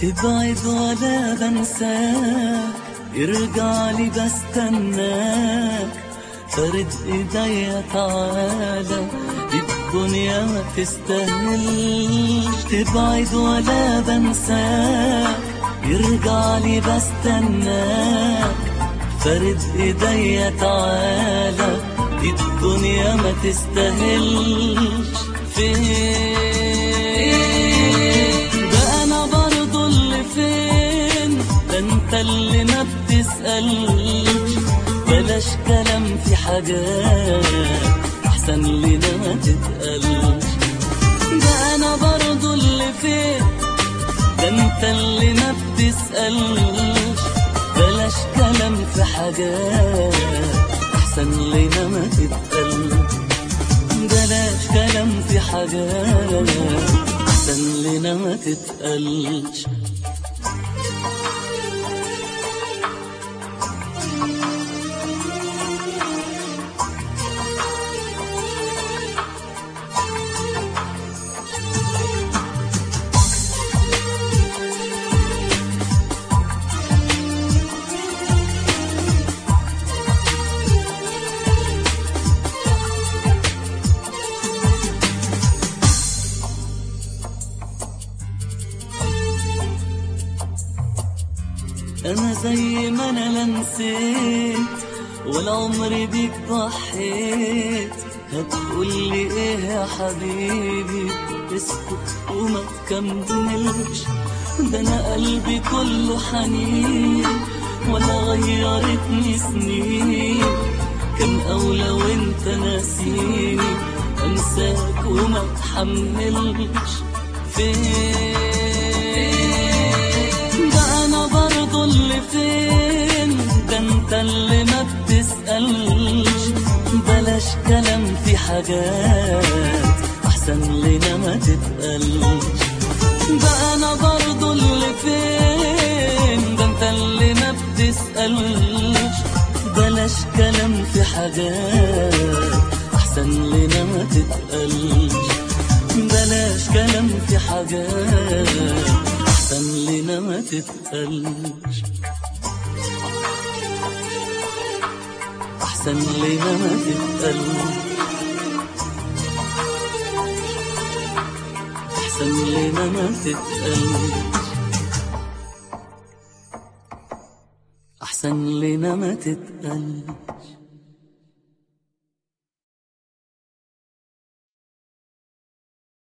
تبعد ولا بنساك يرجع لي بستناك فرد ايديا تعالى الدنيا ما تستاهلش تبعد ولا بنساك يرجع لي بستناك فرد ايديا تعالى الدنيا ما تستاهلش فين ده انا برضو اللي فين ده انت اللي ما بتسألش بلاش كلام في حاجات احسن لنا ما تتقلش ده انا برضو اللي فين ده انت اللي ما بتسألش بلاش كلام في حاجات احسن لنا ما تتقلش بلاش كلام في حاجات احسن لنا ما تتقلش انا زي ما انا لا نسيت ولا عمري بيك ضحيت هتقولي ايه يا حبيبي اسكت وما تكملش ده انا قلبي كله حنين ولا غيرتني سنين كان اولى وانت ناسيني انساك وما اتحملش فين ده انا برضو اللي فين ده انت اللي ما بتسألش بلاش كلام في حاجات احسن لنا ما تتقلش ده انا برضو اللي فين ده انت اللي ما بتسألش بلاش كلام في حاجات احسن لنا ما تتقلش بلاش كلام في حاجات احسن لنا ما تتقلش احسن لنا ما تتقلش احسن لنا ما تتقلش احسن لنا ما تتقلش